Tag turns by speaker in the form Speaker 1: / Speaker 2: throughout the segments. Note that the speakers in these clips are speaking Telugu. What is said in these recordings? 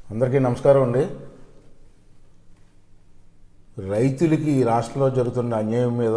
Speaker 1: అందరికీ నమస్కారం అండి రైతులకి ఈ రాష్ట్రంలో జరుగుతున్న అన్యాయం మీద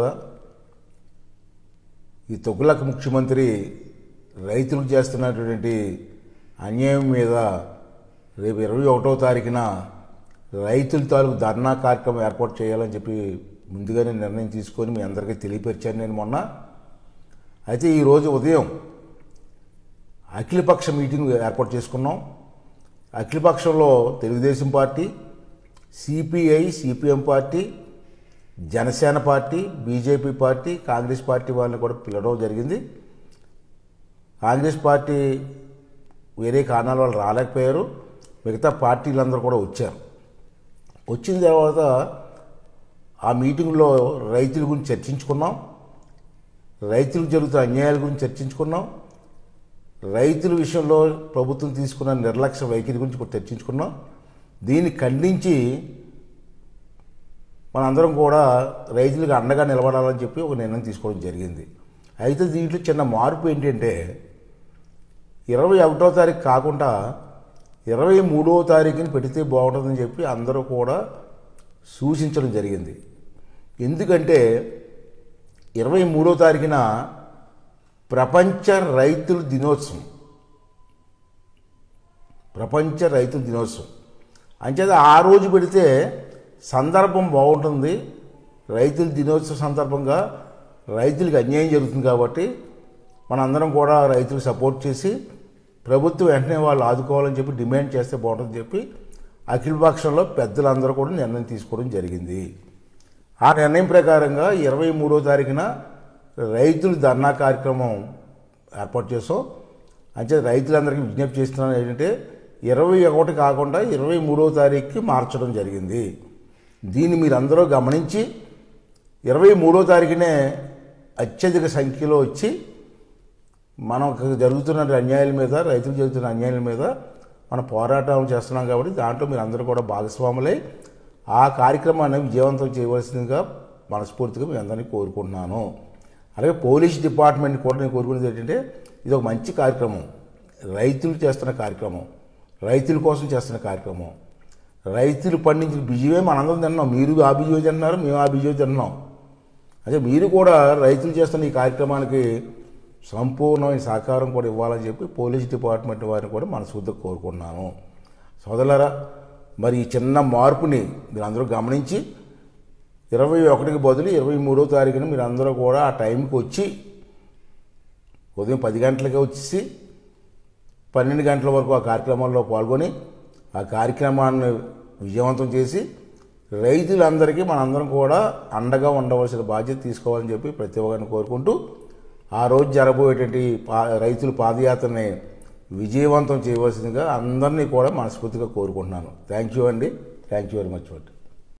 Speaker 1: ఈ తొగ్గులక ముఖ్యమంత్రి రైతులకు చేస్తున్నటువంటి అన్యాయం మీద రేపు ఇరవై ఒకటో తారీఖున రైతుల తాలూకు ధర్నా కార్యక్రమం ఏర్పాటు చేయాలని చెప్పి ముందుగానే నిర్ణయం తీసుకొని మీ అందరికీ తెలియపరిచాను నేను మొన్న అయితే ఈరోజు ఉదయం అఖిలపక్ష మీటింగ్ ఏర్పాటు చేసుకున్నాం అఖిలపక్షంలో Telugu Desam party CPI CPM party Janasena party BJP party Congress party వాళ్ళని కూడా పిలవడం జరిగింది కాంగ్రెస్ పార్టీ వేరే కారణాల వల్ల రాలేకపోయారు మిగతా పార్టీలందరూ కూడా వచ్చారు వచ్చిన తర్వాత ఆ మీటింగ్లో రైతుల గురించి చర్చించుకున్నాం రైతులకు జరుగుతున్న అన్యాయాల గురించి చర్చించుకున్నాం రైతుల విషయంలో ప్రభుత్వం తీసుకున్న నిర్లక్ష్య వైఖరి గురించి కూడా చర్చించుకున్నాం దీన్ని ఖండించి మనందరం కూడా రైతులకు అండగా నిలబడాలని చెప్పి ఒక నిర్ణయం తీసుకోవడం జరిగింది అయితే దీంట్లో చిన్న మార్పు ఏంటంటే ఇరవై ఒకటో తారీఖు కాకుండా ఇరవై మూడవ తారీఖుని పెడితే బాగుంటుందని చెప్పి అందరూ కూడా సూచించడం జరిగింది ఎందుకంటే ఇరవై మూడో తారీఖున ప్రపంచ రైతుల దినోత్సవం ప్రపంచ రైతుల దినోత్సవం అంచేత ఆ రోజు పెడితే సందర్భం బాగుంటుంది రైతుల దినోత్సవ సందర్భంగా రైతులకు అన్యాయం జరుగుతుంది కాబట్టి మనందరం కూడా రైతులకు సపోర్ట్ చేసి ప్రభుత్వం వెంటనే వాళ్ళు ఆదుకోవాలని చెప్పి డిమాండ్ చేస్తే బాగుంటుందని చెప్పి అఖిలపక్షంలో పెద్దలందరూ కూడా నిర్ణయం తీసుకోవడం జరిగింది ఆ నిర్ణయం ప్రకారంగా ఇరవై మూడో తారీఖున రైతుల ధర్నా కార్యక్రమం ఏర్పాటు చేసాం అంటే రైతులందరికీ విజ్ఞప్తి చేస్తున్నాను ఏంటంటే ఇరవై ఒకటి కాకుండా ఇరవై మూడో తారీఖుకి మార్చడం జరిగింది దీన్ని మీరందరూ గమనించి ఇరవై మూడో తారీఖునే అత్యధిక సంఖ్యలో వచ్చి మనకు జరుగుతున్న అన్యాయాల మీద రైతులకు జరుగుతున్న అన్యాయాల మీద మనం పోరాటం చేస్తున్నాం కాబట్టి దాంట్లో మీరు అందరూ కూడా భాగస్వాములై ఆ కార్యక్రమాన్ని విజయవంతం చేయవలసిందిగా మనస్ఫూర్తిగా మీ అందరినీ కోరుకుంటున్నాను అలాగే పోలీస్ డిపార్ట్మెంట్ కూడా నేను కోరుకునేది ఏంటంటే ఇది ఒక మంచి కార్యక్రమం రైతులు చేస్తున్న కార్యక్రమం రైతుల కోసం చేస్తున్న కార్యక్రమం రైతులు పండించిన బియ్యమే మనందరం తిన్నాం మీరు ఆ బియ్యం తిన్నారు మేము ఆ బియ్యం తిన్నాం అదే మీరు కూడా రైతులు చేస్తున్న ఈ కార్యక్రమానికి సంపూర్ణమైన సహకారం కూడా ఇవ్వాలని చెప్పి పోలీస్ డిపార్ట్మెంట్ వారిని కూడా మనస్ఫూర్తిగా కోరుకుంటున్నాను సోదరులారా మరి ఈ చిన్న మార్పుని మీరు అందరూ గమనించి ఇరవై ఒకటికి బదులు ఇరవై మూడో తారీఖున మీరు అందరూ కూడా ఆ టైంకి వచ్చి ఉదయం పది గంటలకే వచ్చేసి పన్నెండు గంటల వరకు ఆ కార్యక్రమంలో పాల్గొని ఆ కార్యక్రమాన్ని విజయవంతం చేసి రైతులందరికీ మనందరం కూడా అండగా ఉండవలసిన బాధ్యత తీసుకోవాలని చెప్పి ప్రతి ఒక్కరిని కోరుకుంటూ ఆ రోజు జరగబోయేటువంటి పా రైతుల పాదయాత్రని విజయవంతం చేయవలసిందిగా అందరినీ కూడా మనస్ఫూర్తిగా కోరుకుంటున్నాను థ్యాంక్ యూ అండి థ్యాంక్ యూ వెరీ మచ్ అండి